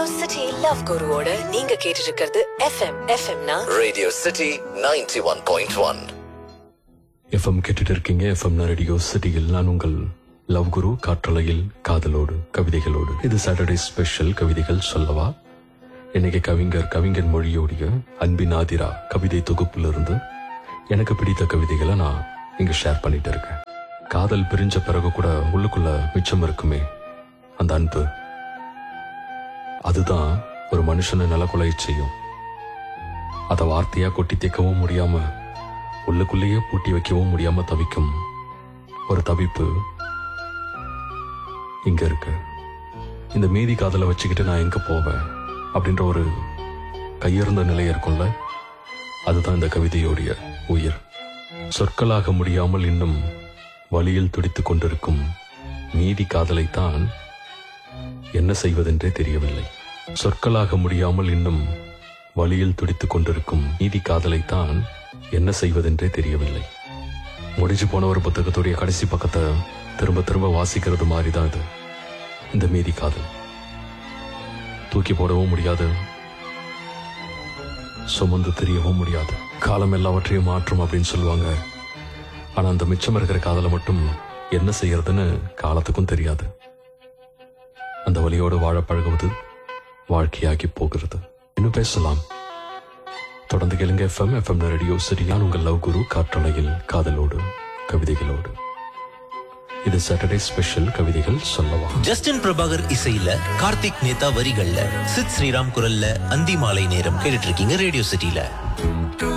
City love குருவோட நீங்க கேட்டு இருக்கிறது எஃப்எம் எஃப்எம்னா Radio City 91.1. எஃப்எம் கேட்டுட்டு இருக்கீங்க எஃப்எம் ரேடியோ சிட்டியில் நான் உங்கள் லவ் குரு காற்றலையில் காதலோடு கவிதைகளோடு இது சாட்டர்டே ஸ்பெஷல் கவிதைகள் சொல்லவா இன்னைக்கு கவிஞர் கவிஞன் மொழியோடைய அன்பின் ஆதிரா கவிதை தொகுப்பிலிருந்து எனக்கு பிடித்த கவிதைகளை நான் இங்க ஷேர் பண்ணிட்டு இருக்கேன் காதல் பிரிஞ்ச பிறகு கூட உள்ளுக்குள்ள மிச்சம் இருக்குமே அந்த அன்பு அதுதான் ஒரு மனுஷனை நிலக்குலைய செய்யும் அதை வார்த்தையா கொட்டி தேக்கவும் முடியாம உள்ளுக்குள்ளேயே பூட்டி வைக்கவும் முடியாம தவிக்கும் ஒரு தவிப்பு இங்க இருக்கு இந்த மீதி காதலை வச்சுக்கிட்டு நான் எங்க போவேன் அப்படின்ற ஒரு கையெழுந்த நிலை இருக்கும்ல அதுதான் இந்த கவிதையோடைய உயிர் சொற்களாக முடியாமல் இன்னும் வழியில் துடித்துக் கொண்டிருக்கும் மீதி காதலைத்தான் என்ன செய்வதென்றே தெரியவில்லை சொற்களாக முடியாமல் இன்னும் வழியில் துடித்துக் கொண்டிருக்கும் நீதி காதலைத்தான் என்ன செய்வதென்றே தெரியவில்லை முடிஞ்சு போன ஒரு புத்தகத்துடைய கடைசி பக்கத்தை திரும்ப திரும்ப வாசிக்கிறது மாதிரி தான் இது இந்த மீதி காதல் தூக்கி போடவும் முடியாது சுமந்து தெரியவும் முடியாது காலம் எல்லாவற்றையும் மாற்றும் அப்படின்னு சொல்லுவாங்க ஆனா அந்த மிச்சம் இருக்கிற காதலை மட்டும் என்ன செய்யறதுன்னு காலத்துக்கும் தெரியாது அந்த வழியோடு வாழ பழகுவது வாழ்க்கையாகி போகிறது இன்னும் பேசலாம் தொடர்ந்து கேளுங்க எஃப்எம் எஃப்எம் ரேடியோ சரியான உங்கள் லவ் குரு காற்றலையில் காதலோடு கவிதைகளோடு இது சாட்டர்டே ஸ்பெஷல் கவிதைகள் சொல்லவா ஜஸ்டின் பிரபாகர் இசையில கார்த்திக் நேதா வரிகள்ல சித் ஸ்ரீராம் குரல்ல அந்தி மாலை நேரம் கேட்டுட்டு இருக்கீங்க ரேடியோ சிட்டில